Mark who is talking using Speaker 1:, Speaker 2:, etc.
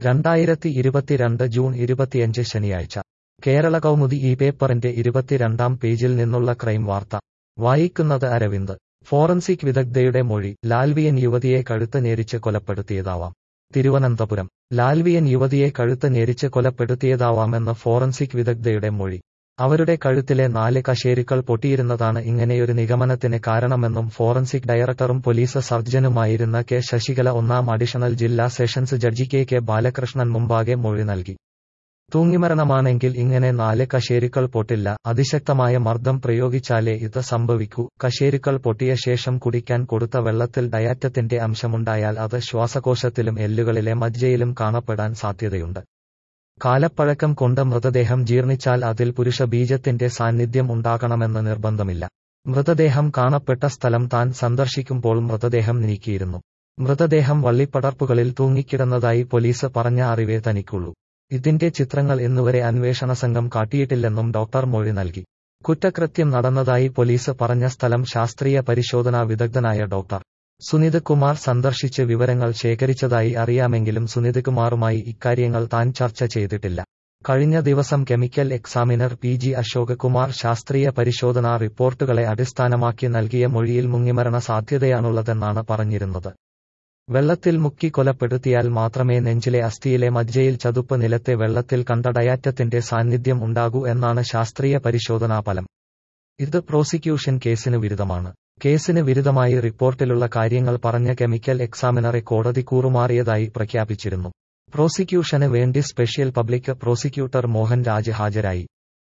Speaker 1: രണ്ടായിരത്തി ഇരുപത്തിരണ്ട് ജൂൺ ഇരുപത്തിയഞ്ച് ശനിയാഴ്ച കേരള കൗമുദി ഈ പേപ്പറിന്റെ ഇരുപത്തിരണ്ടാം പേജിൽ നിന്നുള്ള ക്രൈം വാർത്ത വായിക്കുന്നത് അരവിന്ദ് ഫോറൻസിക് വിദഗ്ധയുടെ മൊഴി ലാൽവിയൻ യുവതിയെ കഴുത്ത് ഞെരിച്ച് കൊലപ്പെടുത്തിയതാവാം തിരുവനന്തപുരം ലാൽവിയൻ യുവതിയെ കഴുത്ത് ഞെരിച്ച് കൊലപ്പെടുത്തിയതാവാമെന്ന് ഫോറൻസിക് വിദഗ്ധയുടെ മൊഴി അവരുടെ കഴുത്തിലെ നാല് കശേരുക്കൾ പൊട്ടിയിരുന്നതാണ് ഇങ്ങനെയൊരു നിഗമനത്തിന് കാരണമെന്നും ഫോറൻസിക് ഡയറക്ടറും പോലീസ് സർജനുമായിരുന്ന കെ ശശികല ഒന്നാം അഡീഷണൽ ജില്ലാ sessions judge K K Balakrishnan മുമ്പാകെ മൊഴി നൽകി തൂങ്ങിമരണമാണെങ്കിൽ ഇങ്ങനെ നാല് കശേരുക്കൾ പൊട്ടില്ല അതിശക്തമായ മർദ്ദം പ്രയോഗിച്ചാലേ ഇത് സംഭവിക്കൂ കശേരുക്കൾ പൊട്ടിയ ശേഷം കുടിക്കാൻ കൊടുത്ത വെള്ളത്തിൽ ഡയാറ്റത്തിന്റെ അംശമുണ്ടായാൽ അത് ശ്വാസകോശത്തിലും എല്ലുകളിലെ മജ്ജയിലും കാണപ്പെടാൻ സാധ്യതയുണ്ട് കാലപ്പഴക്കം കൊണ്ട് മൃതദേഹം ജീർണിച്ചാൽ അതിൽ പുരുഷ ബീജത്തിന്റെ സാന്നിധ്യം ഉണ്ടാകണമെന്ന് നിർബന്ധമില്ല മൃതദേഹം കാണപ്പെട്ട സ്ഥലം താൻ സന്ദർശിക്കുമ്പോൾ മൃതദേഹം നീക്കിയിരുന്നു മൃതദേഹം വള്ളിപ്പടർപ്പുകളിൽ തൂങ്ങിക്കിടന്നതായി പോലീസ് പറഞ്ഞ അറിവേ തനിക്കുള്ളൂ ഇതിന്റെ ചിത്രങ്ങൾ ഇന്നുവരെ അന്വേഷണ സംഘം കാട്ടിയിട്ടില്ലെന്നും ഡോക്ടർ മൊഴി നൽകി കുറ്റകൃത്യം നടന്നതായി പോലീസ് പറഞ്ഞ സ്ഥലം ശാസ്ത്രീയ പരിശോധനാ വിദഗ്ധനായ ഡോക്ടർ സുനിത് കുമാർ സന്ദർശിച്ച് വിവരങ്ങൾ ശേഖരിച്ചതായി അറിയാമെങ്കിലും സുനിത് കുമാറുമായി ഇക്കാര്യങ്ങൾ താൻ ചർച്ച ചെയ്തിട്ടില്ല കഴിഞ്ഞ ദിവസം chemical examiner P G Ashok Kumar ശാസ്ത്രീയ പരിശോധനാ റിപ്പോർട്ടുകളെ അടിസ്ഥാനമാക്കി നൽകിയ മൊഴിയിൽ മുങ്ങിമരണ സാധ്യതയാണുള്ളതെന്നാണ് പറഞ്ഞിരുന്നത് വെള്ളത്തിൽ മുക്കി കൊലപ്പെടുത്തിയാൽ മാത്രമേ നെഞ്ചിലെ അസ്ഥിയിലെ മജ്ജയിൽ ചതുപ്പ് നിലത്തെ വെള്ളത്തിൽ കണ്ട ഡയാറ്റത്തിന്റെ സാന്നിധ്യം ഉണ്ടാകൂ എന്നാണ് ശാസ്ത്രീയ പരിശോധനാ ഫലം ഇത് പ്രോസിക്യൂഷൻ കേസിന് വിരുദ്ധമാണ് കേസിന് വിരുദ്ധമായി റിപ്പോർട്ടിലുള്ള കാര്യങ്ങൾ പറഞ്ഞ കെമിക്കൽ എക്സാമിനറെ കോടതി കൂറുമാറിയതായി പ്രഖ്യാപിച്ചിരുന്നു പ്രോസിക്യൂഷന് വേണ്ടി special public prosecutor Mohan Raj ഹാജരായി